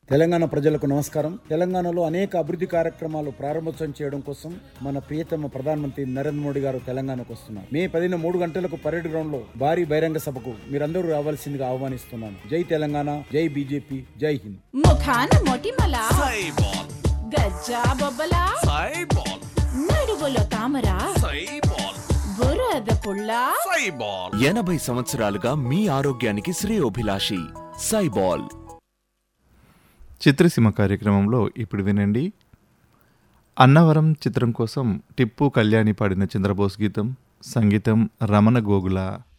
తెలంగాణ ప్రజలకు నమస్కారం తెలంగాణలో అనేక అభివృద్ధి కార్యక్రమాలు ప్రారంభోత్సవం చేయడం కోసం మన ప్రియతమ ప్రధానమంత్రి నరేంద్ర మోడీ గారు తెలంగాణకు వస్తున్నారు మే పదిన మూడు గంటలకు పరేడ్ గ్రౌండ్ లో భారీ బహిరంగ సభకు మీరందరూ రావాల్సిందిగా ఆహ్వానిస్తున్నాను జై తెలంగాణ జై బీజేపీ జై హింద్ ముఖాన మొటిమల సైబాల్ గజ్జా బొబ్బల సైబాల్ నడుగులో తామర సైబాల్ బురద పుల్ల సైబాల్ ఎనభై సంవత్సరాలుగా మీ ఆరోగ్యానికి శ్రేయోభిలాషి సైబాల్ చిత్రసీమ కార్యక్రమంలో ఇప్పుడు వినండి అన్నవరం చిత్రం కోసం టిప్పు కళ్యాణి పాడిన చంద్రబోస్ గీతం సంగీతం రమణ గోగుల